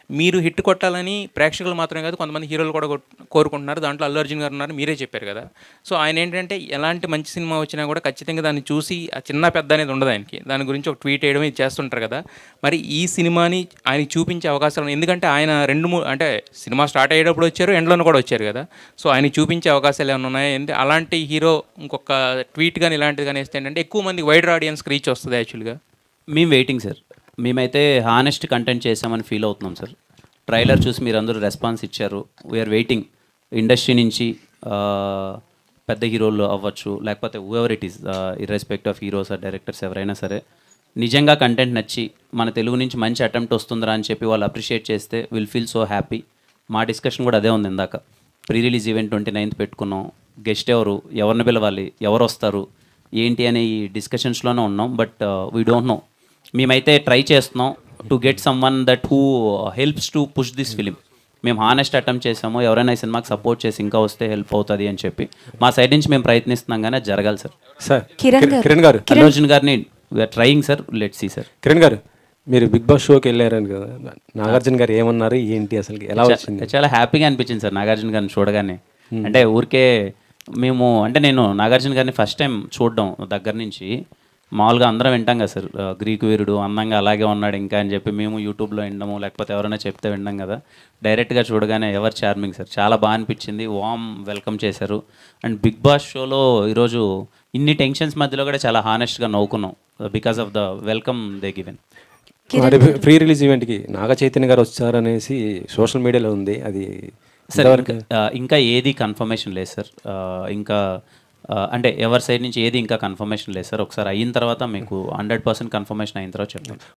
మీరు హిట్ కొట్టాలని ప్రేక్షకులు మాత్రమే కాదు కొంతమంది హీరోలు కూడా కొట్- కోరుకుంటున్నారు దాంట్లో అల్లు అర్జున్ గారు ఉన్నారు మీరే చెప్పారు కదా సో ఆయన ఏంటంటే ఎలాంటి మంచి సినిమా వచ్చినా కూడా ఖచ్చితంగా దాన్ని చూసి ఆ చిన్న పెద్ద అనేది ఉండదు ఆయనకి దాని గురించి ఒక ట్వీట్ వేయడం ఇది చేస్తుంటారు కదా మరి ఈ సినిమాని ఆయనకి చూపించే అవకాశాలు ఉన్నాయి. ఎందుకంటే ఆయన రెండు మూడు అంటే సినిమా స్టార్ట్ అయ్యేటప్పుడు వచ్చారు ఎండ్లోనూ కూడా వచ్చారు కదా సో ఆయనకి చూపించే అవకాశాలు ఏమైనా ఉన్నాయి అంటే అలాంటి హీరో ఇంకొక ట్వీట్ కానీ ఇలాంటిది కానీ వేస్తే ఏంటంటే ఎక్కువ మందికి వైడర్ ఆడియన్స్కి రీచ్ వస్తుంది యాక్చువల్గా మేము వెయిటింగ్ సార్ మేమైతే హానెస్ట్ కంటెంట్ చేసామని ఫీల్ అవుతున్నాం సార్ ట్రైలర్ చూసి మీరు అందరూ రెస్పాన్స్ ఇచ్చారు వీఆర్ వెయిటింగ్ ఇండస్ట్రీ నుంచి ఆ, పెద్ద హీరోలు అవ్వచ్చు లేకపోతే ever it is irrespect of heroes or directors ఎవరైనా సరే నిజంగా కంటెంట్ నచ్చి మన తెలుగు నుంచి మంచి అటెంప్ట్ వస్తుందిరా అని చెప్పి వాళ్ళు అప్రిషియేట్ చేస్తే విల్ ఫీల్ సో హ్యాపీ మా డిస్కషన్ కూడా అదే ఉంది ఇందాక pre release event twenty ninth పెట్టుకున్నాం గెస్ట్ ఎవరు ఎవరిని పిలవాలి ఎవరు వస్తారు ఏంటి అనే ఈ డిస్కషన్స్లోనే ఉన్నాం బట్ వీ డోంట్ నో మేమైతే ట్రై చేస్తున్నాం to get someone that who helps to push this film మేము హానెస్ట్ అటెంప్ట్ చేసాము ఎవరైనా ఈ సినిమాకి సపోర్ట్ చేసి ఇంకా వస్తే హెల్ప్ అవుతుంది అని చెప్పి మా సైడ్ నుంచి మేము ప్రయత్నిస్తున్నాం కానీ అది జరగాలి సార్ సార్ కిరణ్ గారు. కిరణ్ గారు అల్లు అర్జున్ గారిని we're trying sir let see sir Kiran garu మీరు బిగ్ బాస్ షోకి వెళ్ళారని కదా నాగార్జున గారు ఏమన్నారు ఏంటి అసలు ఎలా వచ్చింది చాలా హ్యాపీగా అనిపించింది సార్ నాగార్జున గారిని చూడగానే అంటే ఊరికే మేము అంటే నేను నాగార్జున గారిని ఫస్ట్ టైం చూడడం దగ్గర నుంచి మామూలుగా అందరం వింటాం కదా సార్ ఆ, గ్రీకు వీరుడు అందంగా అలాగే ఉన్నాడు ఇంకా అని చెప్పి మేము యూట్యూబ్లో వినడము లేకపోతే ఎవరైనా చెప్తే వినడం కదా డైరెక్ట్గా చూడగానే ఎవరు చార్మింగ్ సార్ చాలా బాగా అనిపించింది వామ్ వెల్కమ్ చేశారు అండ్ బిగ్ బాస్ షోలో ఈరోజు ఇన్ని టెన్షన్స్ మధ్యలో కూడా చాలా హానెస్ట్గా నవ్వుకున్నాం because of the welcome they given అంటే ప్రీ రిలీజ్ ఈవెంట్కి నాగ చైతన్య గారు వచ్చారనేసి సోషల్ మీడియాలో ఉంది అది సార్ ఎంతవరకు ఇంకా- ఆ, ఇంకా ఏది కన్ఫర్మేషన్ లేదు సార్ ఆ, ఇంకా ఆ, అంటే ఎవరి సైడ్ నుంచి ఏది ఇంకా కన్ఫర్మేషన్ లేదు సార్ ఒకసారి అయిన తర్వాత మీకు హండ్రెడ్ పర్సెంట్ కన్ఫర్మేషన్ అయిన తర్వాత చెప్తాను